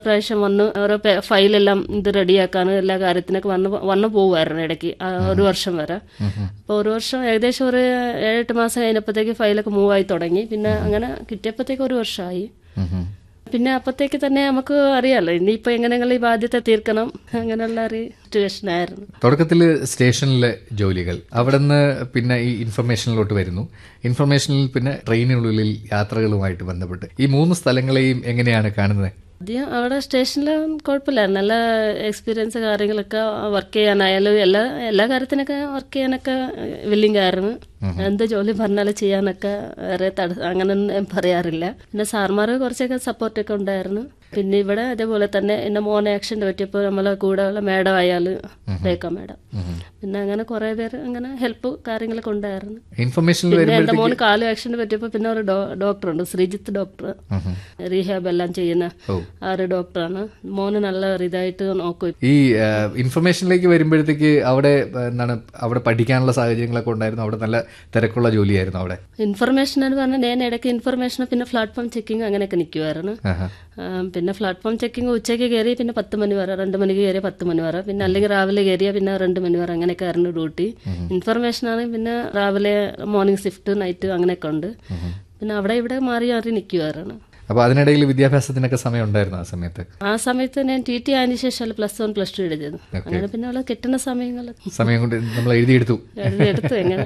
പ്രാവശ്യം വന്ന് ഓരോ പേ- ഫയലെല്ലാം ഇത് റെഡിയാക്കാൻ എല്ലാ കാര്യത്തിനൊക്കെ വന്ന് വന്ന് പോകുമായിരുന്നു ഇടയ്ക്ക് ആ, ഒരു വർഷം വരെ അപ്പോൾ ഒരു വർഷം ഏകദേശം ഒരു ഏഴെട്ട് മാസം കഴിഞ്ഞപ്പോഴത്തേക്ക് ഫയലൊക്കെ മൂവ് ആയി തുടങ്ങി പിന്നെ അങ്ങനെ കിട്ടിയപ്പോഴത്തേക്ക് ഒരു വർഷമായി ഉം ഉം. പിന്നെ അപ്പത്തേക്ക് തന്നെ നമുക്ക് അറിയാലോ ഇനിയിപ്പോ എങ്ങനെയെങ്കിലും ഈ ബാധ്യത തീർക്കണം അങ്ങനെയുള്ള ഒരു സിറ്റുവേഷൻ ആയിരുന്നു തുടക്കത്തിൽ സ്റ്റേഷനിലെ ജോലികൾ അവിടെ നിന്ന് പിന്നെ ഈ ഇൻഫർമേഷനിലോട്ട് വരുന്നു ഇൻഫർമേഷനിൽ പിന്നെ ട്രെയിനുള്ളിൽ യാത്രകളുമായിട്ട് ബന്ധപ്പെട്ട് ഈ മൂന്ന് സ്ഥലങ്ങളെയും എങ്ങനെയാണ് കാണുന്നത് ആദ്യം അവിടെ സ്റ്റേഷനിൽ കുഴപ്പമില്ലായിരുന്നു നല്ല എക്സ്പീരിയൻസ് കാര്യങ്ങളൊക്കെ വർക്ക് ചെയ്യാനായാലും എല്ലാ എല്ലാ കാര്യത്തിനൊക്കെ വർക്ക് ചെയ്യാനൊക്കെ വില്ലിംഗ് ആയിരുന്നു എന്ത് ജോലി പറഞ്ഞാലും ചെയ്യാനൊക്കെ വേറെ തട അങ്ങനെ ഒന്നും പറയാറില്ല പിന്നെ സാർമാർ കുറച്ചൊക്കെ സപ്പോർട്ടൊക്കെ ഉണ്ടായിരുന്നു പിന്നെ ഇവിടെ അതേപോലെ തന്നെ എന്നെ മോനെ ആക്സിഡന്റ് പറ്റിയപ്പോൾ നമ്മളെ കൂടെ ഉള്ള മേഡം ആയാലും രേഖ മേഡം പിന്നെ അങ്ങനെ കുറെ പേര് അങ്ങനെ ഹെൽപ്പ് കാര്യങ്ങളൊക്കെ ഉണ്ടായിരുന്നു ഇൻഫർമേഷനിൽ പിന്നെ എന്റെ വരുമ്പോഴത്തേക്ക് മോന് കാല് ആക്സിഡന്റ് പറ്റിയപ്പോൾ പിന്നെ ഒരു ഡോക്ടർ ഉണ്ട് ശ്രീജിത്ത് ഡോക്ടർ ഉം ഉം. റീഹാബ് എല്ലാം ചെയ്യുന്ന ഓ ആ ഒരു ഡോക്ടറാണ് മോന് നല്ല ഒരു ഇതായിട്ട് നോക്കും ഈ ഇൻഫർമേഷനിലേക്ക് വരുമ്പോഴത്തേക്ക് അവിടെ ആ, എന്താണ് അവിടെ പഠിക്കാനുള്ള സാഹചര്യങ്ങളൊക്കെ ഉണ്ടായിരുന്നു അവിടെ നല്ല തിരക്കുള്ള ജോലിയായിരുന്നു അവിടെ ഇൻഫർമേഷൻ എന്ന് പറഞ്ഞാൽ ഞാൻ ഇടയ്ക്ക് ഇൻഫർമേഷൻ പിന്നെ പ്ലാറ്റ്ഫോം ചെക്കിങ് അങ്ങനെയൊക്കെ നിൽക്കുമായിരുന്നു ആഹാ. പിന്നെ പ്ലാറ്റ്ഫോം ചെക്കിങ് ഉച്ചയ്ക്ക് കയറി പിന്നെ പത്ത് മണി വരെ രണ്ട് മണിക്ക് കയറിയ പത്ത് മണി വരെ പിന്നെ അല്ലെങ്കിൽ രാവിലെ കയറിയ പിന്നെ രണ്ട് മണി വരെ അങ്ങനെയൊക്കെ ആയിരുന്നു ഡ്യൂട്ടി ഇൻഫർമേഷൻ ആണെങ്കിൽ പിന്നെ രാവിലെ മോർണിംഗ് ഷിഫ്റ്റ് നൈറ്റ് അങ്ങനെയൊക്കെ ഉണ്ട് പിന്നെ അവിടെ ഇവിടെ മാറി മാറി നിൽക്കുമായിരുന്നു അപ്പോൾ അതിനിടയിൽ വിദ്യാഭ്യാസത്തിനൊക്കെ സമയം ഉണ്ടായിരുന്നു ആ സമയത്ത് ആ സമയത്ത് ഞാൻ ടി ടി ആയതിനു ശേഷം പ്ലസ് വൺ പ്ലസ് ടു എഴുതിയത് അങ്ങനെ പിന്നെ അവിടെ കിട്ടുന്ന സമയങ്ങൾ സമയം കൊണ്ട് നമ്മൾ എഴുതിയെടുത്തു എടുത്തു എങ്ങനെ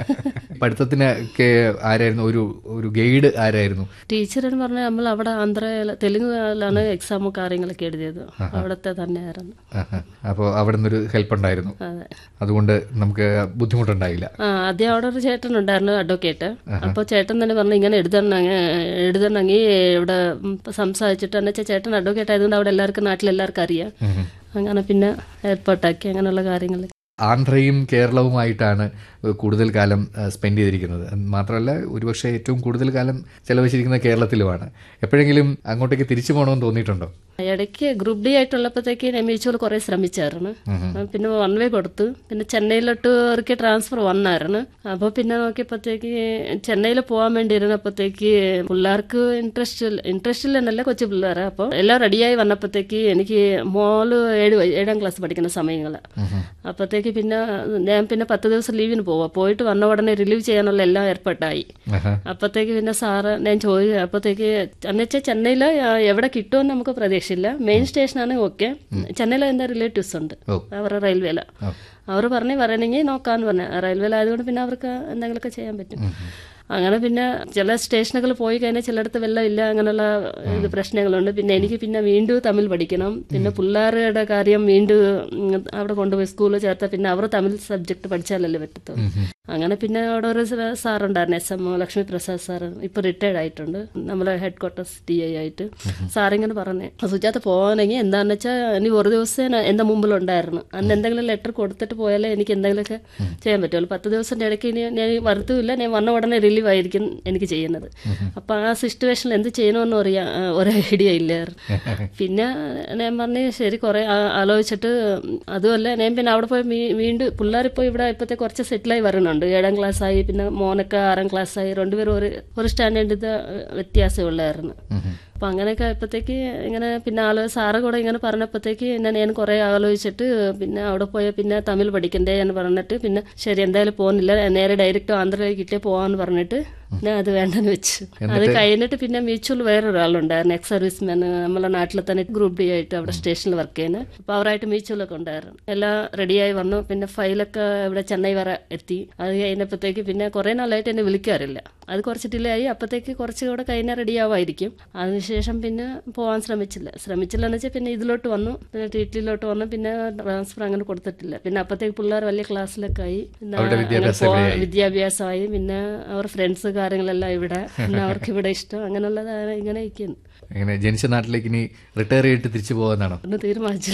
പഠിത്തത്തിനൊക്കെ ആരായിരുന്നു ഒരു ഒരു ഗൈഡ് ആരായിരുന്നു ടീച്ചർ എന്ന് പറഞ്ഞാൽ നമ്മൾ അവിടെ ആന്ധ്രയിൽ തെലുങ്കിലാണ് എക്സാമും കാര്യങ്ങളൊക്കെ എഴുതിയത് അവിടുത്തെ തന്നെയായിരുന്നു അപ്പോൾ അവിടെ നിന്നൊരു ഹെൽപ്പ് ഉണ്ടായിരുന്നു അതെ അതുകൊണ്ട് നമുക്ക് ബുദ്ധിമുട്ടുണ്ടായില്ല ആ ആദ്യം അവിടെ ഒരു ചേട്ടൻ ഉണ്ടായിരുന്നു അഡ്വക്കേറ്റ് അപ്പോൾ ചേട്ടൻ തന്നെ പറഞ്ഞു ഇങ്ങനെ എഴുതണമെങ്കിൽ എഴുതണമെങ്കിൽ ഇവിടെ ഉം, സംസാരിച്ചിട്ട് എന്ന് വെച്ചാൽ ചേട്ടൻ അഡ്വക്കേറ്റ് ആയതുകൊണ്ട് അവിടെ എല്ലാവർക്കും നാട്ടിൽ എല്ലാവർക്കും അറിയാം ഉം. അങ്ങനെ പിന്നെ ഏർപ്പാട്ടാക്കി അങ്ങനെയുള്ള കാര്യങ്ങൾ ആന്ധ്രയും കേരളവുമായിട്ടാണ് കൂടുതൽ കാലം സ്പെൻഡ് ചെയ്തിരിക്കുന്നത് മാത്രമല്ല ഒരുപക്ഷെ ഏറ്റവും കൂടുതൽ കാലം ചെലവഴിച്ചിരിക്കുന്നത് കേരളത്തിലുമാണ് എപ്പോഴെങ്കിലും അങ്ങോട്ടേക്ക് തിരിച്ചു പോകണമെന്ന് തോന്നിയിട്ടുണ്ടോ ഇടയ്ക്ക് ഗ്രൂപ്പ് ഡി ആയിട്ടുള്ളപ്പോഴത്തേക്ക് ഞാൻ മ്യൂച്വൽ കുറേ ശ്രമിച്ചായിരുന്നു പിന്നെ വൺ വേ കൊടുത്തു പിന്നെ ചെന്നൈയിലോട്ട് ഒരിക്കൽ ട്രാൻസ്ഫർ വന്നായിരുന്നു അപ്പോൾ പിന്നെ നോക്കിയപ്പോഴത്തേക്ക് ചെന്നൈയിൽ പോകാൻ വേണ്ടി ഇരുന്നപ്പോഴത്തേക്ക് പിള്ളേർക്ക് ഇൻട്രസ്റ്റ് ഇൻട്രസ്റ്റ് ഇല്ലെന്നല്ല കൊച്ചു പിള്ളേരെ അപ്പോൾ എല്ലാം റെഡിയായി വന്നപ്പോഴത്തേക്ക് എനിക്ക് മോള് ഏഴ് വയ- ഏഴാം ക്ലാസ് പഠിക്കുന്ന സമയങ്ങൾ അപ്പോഴത്തേക്ക് പിന്നെ ഞാൻ പിന്നെ പത്ത് ദിവസം ലീവിന് പോവാം പോയിട്ട് വന്ന ഉടനെ റിലീവ് ചെയ്യാനുള്ള എല്ലാം ഏർപ്പാട്ടായി ആഹാ. അപ്പോഴത്തേക്ക് പിന്നെ സാറ് ഞാൻ ചോദിച്ചു അപ്പോഴത്തേക്ക് എന്നുവെച്ചാൽ ചെന്നൈയിൽ എവിടെ കിട്ടുമെന്ന് നമുക്ക് പ്രതീക്ഷയില്ല മെയിൻ സ്റ്റേഷനാണ് ഓക്കെ ചെന്നൈയിൽ എൻ്റെ റിലേറ്റീവ്സ് ഉണ്ട് ഓ. അവരുടെ റെയിൽവേല ഓ. അവർ പറഞ്ഞു വരണമെങ്കിൽ നോക്കാന്ന് പറഞ്ഞു റെയിൽവേല ആയതുകൊണ്ട് പിന്നെ അവർക്ക് എന്തെങ്കിലുമൊക്കെ ചെയ്യാൻ പറ്റും അങ്ങനെ പിന്നെ ചില സ്റ്റേഷനുകൾ പോയി കഴിഞ്ഞാൽ ചിലയിടത്ത് വെള്ളം ഇല്ല അങ്ങനെയുള്ള ഇത് പ്രശ്നങ്ങളുണ്ട് പിന്നെ എനിക്ക് പിന്നെ വീണ്ടും തമിഴ് പഠിക്കണം പിന്നെ പിള്ളേരുടെ കാര്യം വീണ്ടും ഉം, അവിടെ കൊണ്ടുപോയി സ്കൂളിൽ ചേർത്താൽ പിന്നെ അവർ തമിഴ് സബ്ജക്ട് പഠിച്ചാലല്ലേ പറ്റത്തുള്ളൂ അങ്ങനെ പിന്നെ അവിടെ ഒരു സാറുണ്ടായിരുന്നു S M Lakshmi Prasad sir ഇപ്പൊ റിട്ടയർഡ് ആയിട്ടുണ്ട് നമ്മളെ ഹെഡ് ക്വാർട്ടേഴ്സ് ടി ഐ ആയിട്ട് സാറിങ്ങനെ പറഞ്ഞേ സുജാത പോകാനെങ്കിൽ എന്താണെന്ന് വെച്ചാൽ ഇനി ഒരു ദിവസം എന്റെ മുമ്പിലുണ്ടായിരുന്നു അന്ന് എന്തെങ്കിലും ലെറ്റർ കൊടുത്തിട്ട് പോയാലേ എനിക്ക് എന്തെങ്കിലുമൊക്കെ ചെയ്യാൻ പറ്റുള്ളൂ പത്ത് ദിവസത്തിന്റെ ഇടയ്ക്ക് ഇനി ഞാൻ വരത്തുമില്ല ഞാൻ വന്ന ഉടനെ റിലീവ് ആയിരിക്കും എനിക്ക് ചെയ്യുന്നത് അപ്പൊ ആ സിറ്റുവേഷനിൽ എന്ത് ചെയ്യണമെന്ന് അറിയാ ഒരു ഐഡിയ ഇല്ലായിരുന്നു പിന്നെ ഞാൻ പറഞ്ഞു ശരി കുറെ ആ- ആലോചിച്ചിട്ട് അതുമല്ല ഞാൻ പിന്നെ അവിടെ പോയി വീ- വീണ്ടും പിള്ളേരിപ്പോൾ ഇവിടെ ഇപ്പോഴത്തെ കുറച്ച് സെറ്റിലായി വരുന്നുണ്ട് ഏഴാം ക്ലാസ് ആയി പിന്നെ മോനൊക്കെ ആറാം ക്ലാസ് ആയി രണ്ടുപേരും ഒരു ഒരു സ്റ്റാൻഡേർഡ് ഇത് വ്യത്യാസമേ ഉള്ളായിരുന്നു അപ്പൊ അങ്ങനെയൊക്കെ ആയപ്പോഴത്തേക്ക് ഇങ്ങനെ പിന്നെ ആള് സാറ് കൂടെ ഇങ്ങനെ പറഞ്ഞപ്പോഴത്തേക്ക് ഞാൻ ഞാൻ കുറെ ആലോചിച്ചിട്ട് പിന്നെ അവിടെ പോയ പിന്നെ തമിഴ് പഠിക്കണ്ടേ എന്ന് പറഞ്ഞിട്ട് പിന്നെ ശരി എന്തായാലും പോകുന്നില്ല നേരെ ഡയറക്റ്റ് ആന്ധ്രയിലേക്ക് കിട്ടിയേ പോവാന്ന് പറഞ്ഞിട്ട് ഞാൻ അത് വേണ്ടെന്ന് വെച്ചു അത് കഴിഞ്ഞിട്ട് പിന്നെ മ്യൂച്വൽ വേറൊരാളുണ്ടായിരുന്നു എക്സ് സർവീസ് മാൻ നമ്മളെ നാട്ടിൽ തന്നെ ഗ്രൂപ്പ് ഡി ആയിട്ട് അവിടെ സ്റ്റേഷനിൽ വർക്ക് ചെയ്യുന്നത് അപ്പോൾ അവരായിട്ട് മ്യൂച്വലൊക്കെ ഉണ്ടായിരുന്നു എല്ലാം റെഡിയായി വന്നു പിന്നെ ഫയലൊക്കെ ഇവിടെ ചെന്നൈ വരെ എത്തി അത് കഴിഞ്ഞപ്പോഴത്തേക്ക് പിന്നെ കുറേ നാളായിട്ട് എന്നെ വിളിക്കാറില്ല അത് കുറച്ച് ഡിലേ ആയി അപ്പോഴത്തേക്ക് കുറച്ചുകൂടെ കഴിഞ്ഞാൽ റെഡി ആവുമായിരിക്കും അതിനുശേഷം പിന്നെ പോകാൻ ശ്രമിച്ചില്ല ശ്രമിച്ചില്ല എന്ന് വെച്ചാൽ പിന്നെ ഇതിലോട്ട് വന്നു പിന്നെ ടിറ്റിലോട്ട് വന്നു പിന്നെ ട്രാൻസ്ഫർ അങ്ങനെ കൊടുത്തിട്ടില്ല പിന്നെ അപ്പോഴത്തേക്ക് പിള്ളേർ വലിയ ക്ലാസ്സിലൊക്കെ ആയി പിന്നെ അവരുടെ അങ്ങനെ വിദ്യാഭ്യാസം പോവാൻ- എവിടെയായി? വിദ്യാഭ്യാസമായി പിന്നെ അവർ ഫ്രണ്ട്സ് കാര്യങ്ങളെല്ലാം ഇവിടെ പിന്നെ അവർക്ക് ഇവിടെ ഇഷ്ടം അങ്ങനെയുള്ളതാണ് ഇങ്ങനെ ഇരിക്കുന്നു ഇങ്ങനെ ജനിച്ച നാട്ടിലേക്ക് ഇനി റിട്ടയർ ചെയ്തിട്ട് തിരിച്ചു പോകാന്നാണോ ഒന്ന് തീരുമാനിച്ചു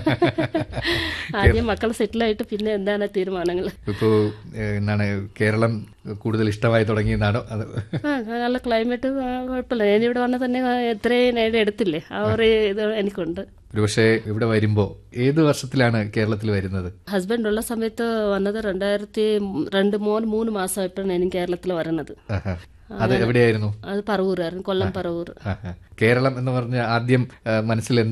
ആദ്യം മക്കൾ സെറ്റിലായിട്ട് പിന്നെ എന്താണ് തീരുമാനങ്ങൾ ഇപ്പോൾ എന്താണ് കേരളം കൂടുതൽ ഇഷ്ടമായി തുടങ്ങിയെന്നാണോ അത് ആ നല്ല ക്ലൈമറ്റ് കുഴപ്പമില്ല ഞാനിവിടെ വന്നാൽ തന്നെ എത്രയും നേരം എടുത്തില്ലേ ആ ഒരു ഇത് എനിക്കുണ്ട് ഒരുപക്ഷെ ഇവിടെ വരുമ്പോൾ ഏത് വർഷത്തിലാണ് കേരളത്തിൽ വരുന്നത് ഹസ്ബൻഡ് ഉള്ള സമയത്ത് വന്നത് രണ്ടായിരത്തി രണ്ട് മൂന്ന് മൂന്ന് മാസമായിട്ടാണ് ഞാൻ കേരളത്തിൽ വരുന്നത് ആഹാ. അത് എവിടെയായിരുന്നു അത് പറവൂരായിരുന്നു കൊല്ലം പറവൂർ ആഹാ. കേരളം എന്ന് പറഞ്ഞ ആദ്യം ആ, മനസ്സിൽ